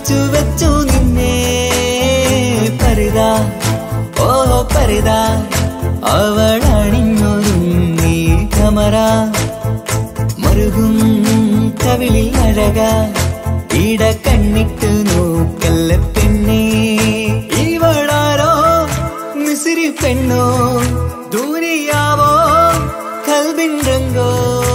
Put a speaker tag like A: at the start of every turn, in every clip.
A: ഒളിച്ചു വെച്ചു നിന്നെ പരിതാ ഓ പരിതാ അവൾ അണിഞ്ഞൊരുങ്ങി കമറ മറുകും കവിളിൽ അഴക ഇട കണ്ണിട്ട് നോക്കല്ല പെണ്ണേ ഇവളാരോ മിസിരി പെണ്ണോ ദൂരിയാവോ കൽബിൻ രംഗോ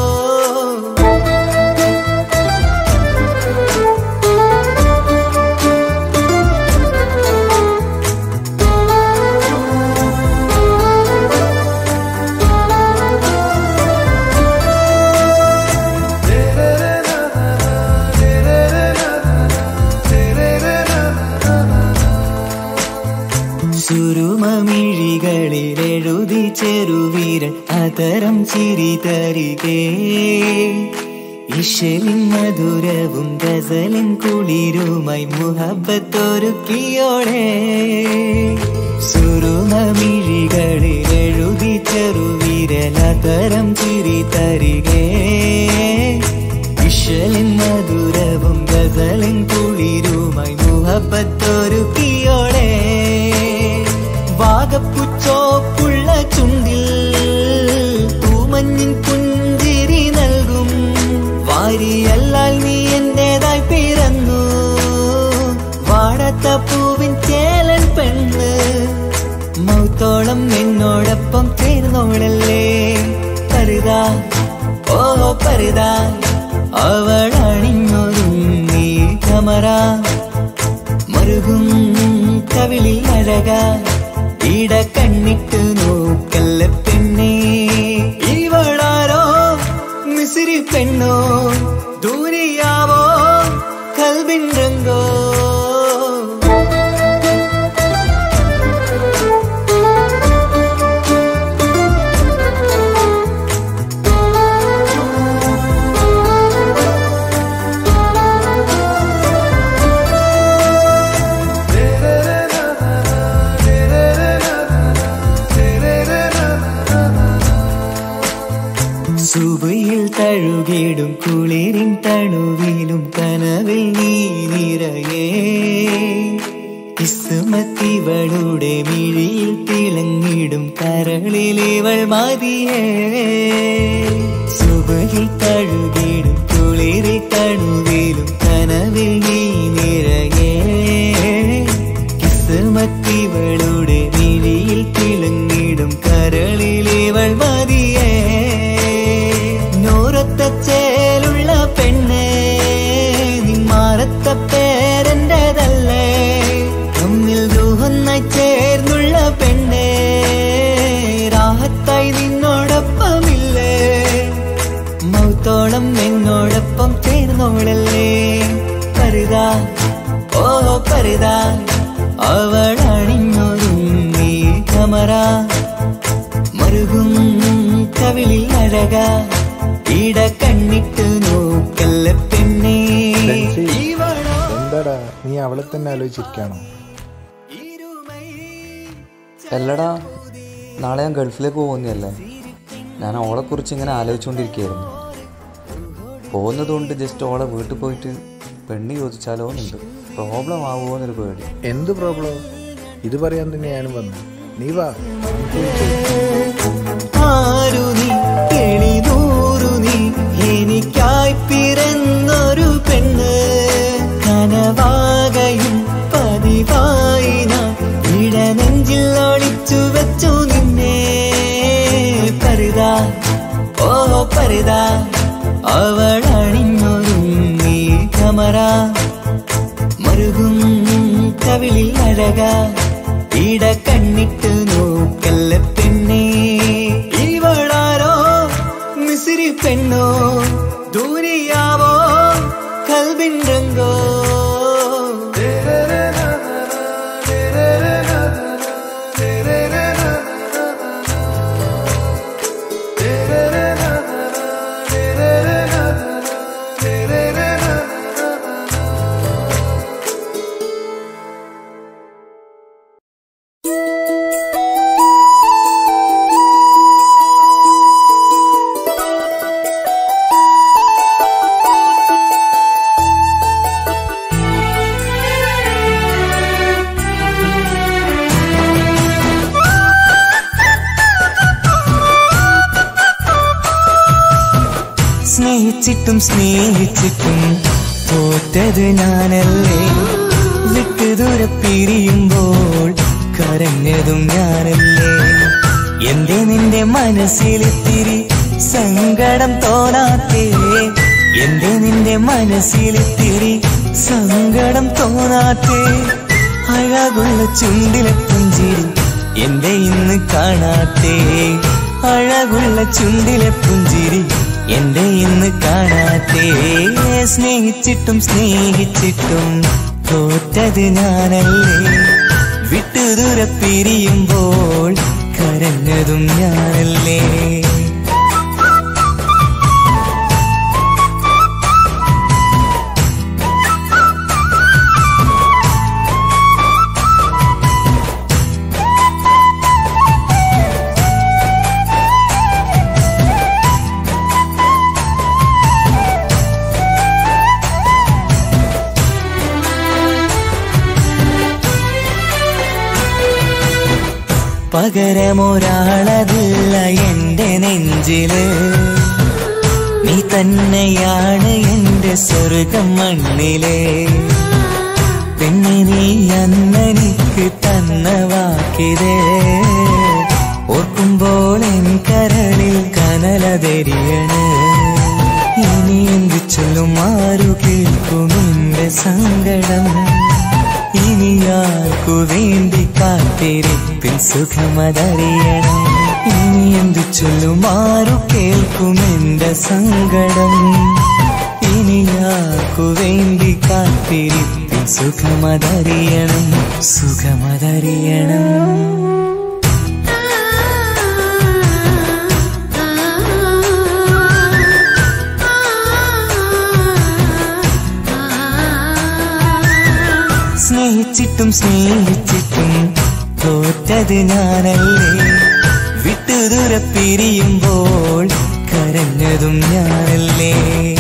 A: സുരുമമിഴികളിൽ എഴുതി ചെറുവീരൻ അതരം ചിരി തരികേ ഇഷലിൻ മധുരവും ഗസലിൻ കുളിരുമായി മുഹബത്തൊരുക്കിയോടെ സുരുമമിഴികളിൽ എഴുതി ചെറുവീരൻ അതരം ചിരി തരികേ ഇഷലിൻ മധുരവും ഗസലിൻ കുളിരുമായി മുഹബത്തൊരുക്കിയോടെ വാഗപ്പുച്ചോപ്പുള്ള ചുണ്ടിൽ തൂമഞ്ഞിൻ പുഞ്ചിരി നൽകും വാരിയല്ലാൽ നീ എന്റേതായി പിറന്നു വാടത്ത പൂവിൻ ചേലൻ പെണ്ണ് മൗത്തോളം എന്നോടൊപ്പം ചേർന്നോളല്ലേ പരിതാ ഓ പരിതാ അവൾ അണിഞ്ഞൊരുങ്ങി കമറ മറുകും കവിളിൽ അഴക ഇട കണ്ണിട്ട് നോക്കല്ല പെണ്ണേ ഇവളാരോ മിസിരി പെണ്ണോ ദൂരിയാവോ കൽബിൻ രംഗോ സുബയിൽ തഴുകിടും കുളിരിൻ തണുവിലും കനവിൽ നീ നിറയേ കിസ്മത്തിവളുടെ മിഴിയിൽ തിളങ്ങിടും കരളിലിവൾ മതിയേ സുബയിൽ തഴുകിടും കുളിരിൽ തണുവിലും കനവിൽ നീ നിറയേ കിസ്മത്തിവളുടെ മിഴിയിൽ തിളങ്ങിടും കരളിലിവൾ മതിയേ നോരത്ത ചേലുള്ള പെണ്ണേ നിന്മാറത്ത പേരെന്റേതല്ലേ തമ്മിൽ ദൂഹന്നായി ചേർന്നുള്ള പെണ്ണേ രാഹത്തായി നിന്നോടൊപ്പമില്ലേ മൗത്തോളം എന്നോടൊപ്പം ചേർന്നോളല്ലേ പരിതാ ഓ പരിതാ അവൾ അണിഞ്ഞൊരുങ്ങി കമറ മറുകും കവിളിൽ അഴക ഇട കണ്ണിട്ട് നോക്കല്ല പെണ്ണേ
B: ബെൻസി.
A: ഇവളോ
B: എന്താടാ നീ അവളെ തന്നെ ആലോചിച്ചിരിക്കാണോ
C: അല്ലടാ നാളെ ഞാൻ ഗൾഫിലേക്ക് പോകുന്നതല്ലേ ഞാൻ ഓളെക്കുറിച്ച് ഇങ്ങനെ ആലോചിച്ചുകൊണ്ടിരിക്കുകയായിരുന്നു പോകുന്നതുകൊണ്ട് ജസ്റ്റ് ഓളെ വീട്ടിൽ പോയിട്ട് പെണ്ണ് ചോദിച്ചാലോ എന്നുണ്ട് പ്രോബ്ലം ആവുമോ എന്നൊരു പേടി
B: എന്ത് പ്രോബ്ലം ഇത് പറയാൻ തന്നെ ഞാനും വന്നു നീ വാ
A: ആരു നീ എളിനൂറു നീ എനിക്കായി പിറന്നൊരു പെണ്ണ് കനവാകയും പതിവായി നാം ഇടനെഞ്ചിൽ ഒളിച്ചു വെച്ചു നിന്നെ പരിതാ ഓ പരിതാ അവൾ അണിഞ്ഞൊരുങ്ങി കമറ മറുകും കവിളിൽ അഴക ഇട കണ്ണിട്ട് നോക്കല്ല പെണ്ണേ ഇവളാരോ മിസിരി പെണ്ണോ ദൂരിയാവോ കൽബിൻ രംഗോ സ്നേഹിച്ചിട്ടും സ്നേഹിച്ചിട്ടും തോറ്റത് ഞാനല്ലേ വിട്ടു ദൂരെ പിരിയുമ്പോൾ കരഞ്ഞതും ഞാനല്ലേ എന്റെ നിന്റെ മനസ്സിലിത്തിരി സങ്കടം തോന്നാത്തേ എന്റെ നിന്റെ മനസ്സിലിത്തിരി സങ്കടം തോന്നാത്തേ അഴകുള്ള ചുണ്ടിലെ പുഞ്ചിരി എന്റെ ഇന്ന് കാണാത്തേ അഴകുള്ള ചുണ്ടിലെ പുഞ്ചിരി എന്റെ ഇന്ന് കാണാത്തേ സ്നേഹിച്ചിട്ടും സ്നേഹിച്ചിട്ടും തോറ്റത് ഞാനല്ലേ വിട്ടു ദൂരെ പിരിയുമ്പോൾ കരഞ്ഞതും ഞാനല്ലേ പകരമൊരാളതില്ല എന്റെ നെഞ്ചില് നീ തന്നെയാണ് എന്റെ സ്വർഗം മണ്ണിലെ പിന്നെ നീ അന്നെനിക്ക് തന്ന വാക്കിത് ഓർക്കുമ്പോൾ എൻ കരളിൽ കനലതെരിയണ് ഇനി എന്ത് ചൊല്ലും ആരു കേൾക്കും എന്റെ സങ്കടം ഇനി ആർക്കു വേണ്ടി കാത്തിരിപ്പിൻ സുഖമതറിയണം ഇനി എന്തു ചൊല്ലും ആരു കേൾക്കും എന്റെ സങ്കടം ഇനി ആർക്കു വേണ്ടി കാത്തിരിപ്പിൻ സുഖമതറിയണം സുഖമതറിയണം സ്നേഹിച്ചിട്ടും സ്നേഹിച്ചിട്ടും തോറ്റത് ഞാനല്ലേ വിട്ടു ദൂരെ പിരിയുമ്പോൾ കരഞ്ഞതും ഞാനല്ലേ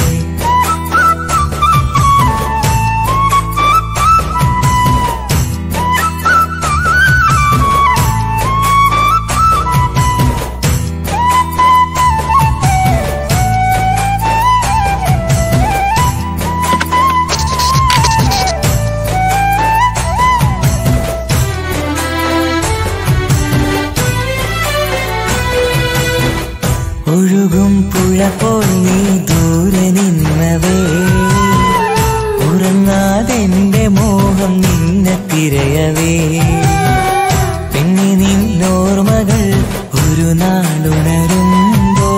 A: ഒഴുകും പുഴ പോൽ നീ ദൂരെ നിന്നവേ ഉറങ്ങാതെന്റെ മോഹം നിന്നെ തിരയവേ പിന്നെ നിന്നോർമകൾ ഒരു നാളുണരുമ്പോ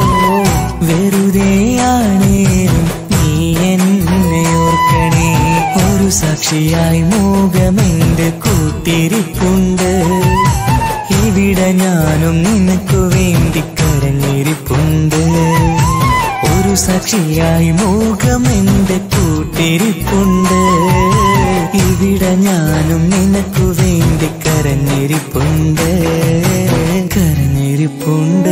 A: വെറുതെയാണേലും നീ എന്നെ ഓർക്കണേ ഒരു സാക്ഷിയായി മോഹമെന്റെ കൂട്ടിരിപ്പുണ്ട് ഇവിടെ ഞാനും നിനക്കു വേണ്ടി കരഞ്ഞിരിപ്പുണ്ട് ഒരു സാക്ഷിയായി മോഹം എന്റെ കൂട്ടിരിപ്പുണ്ട് ഇവിടെ ഞാനും നിനക്കു വേണ്ടി കരഞ്ഞിരിപ്പുണ്ട് കരഞ്ഞിരിപ്പുണ്ട്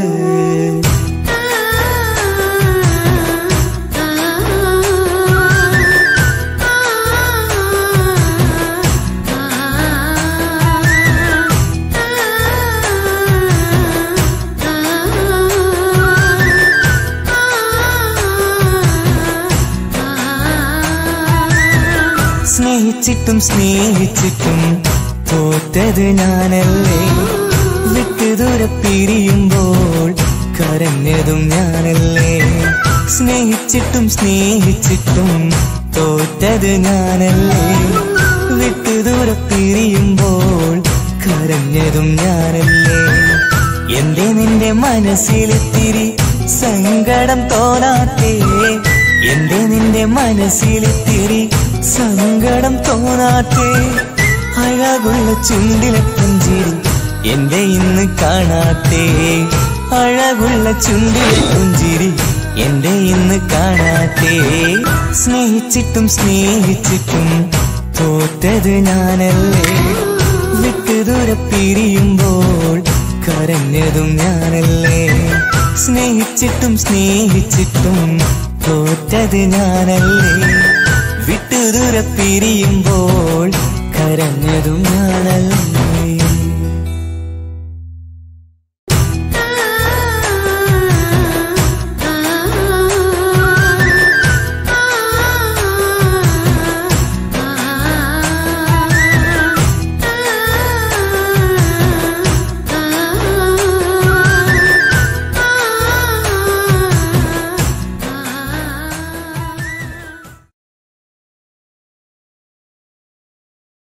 A: സ്നേഹിച്ചിട്ടും സ്നേഹിച്ചിട്ടും തോറ്റത് ഞാനല്ലേ വിട്ടു ദൂരെ പിരിയുമ്പോൾ കരഞ്ഞതും ഞാനല്ലേ സ്നേഹിച്ചിട്ടും സ്നേഹിച്ചിട്ടും തോറ്റത് ഞാനല്ലേ വിട്ടു ദൂരെ പിരിയുമ്പോൾ കരഞ്ഞതും ഞാനല്ലേ എന്റെ നിന്റെ മനസ്സിലിത്തിരി സങ്കടം തോന്നാത്തേ എന്റെ നിന്റെ മനസ്സിലിത്തിരി സങ്കടം തോന്നാത്തേ അഴകുള്ള ചുണ്ടിലെ പുഞ്ചിരി എന്റെ ഇന്ന് കാണാത്തേ അഴകുള്ള ചുണ്ടിലെ പുഞ്ചിരി എന്റെ ഇന്ന് കാണാത്തേ സ്നേഹിച്ചിട്ടും സ്നേഹിച്ചിട്ടും തോറ്റത് ഞാനല്ലേ വിട്ടു ദൂരെ പിരിയുമ്പോൾ കരഞ്ഞതും ഞാനല്ലേ സ്നേഹിച്ചിട്ടും സ്നേഹിച്ചിട്ടും തോറ്റത് ഞാനല്ലേ വിട്ടു ദൂരെ പിരിയുമ്പോൾ കരഞ്ഞതും ഞാനല്ലേ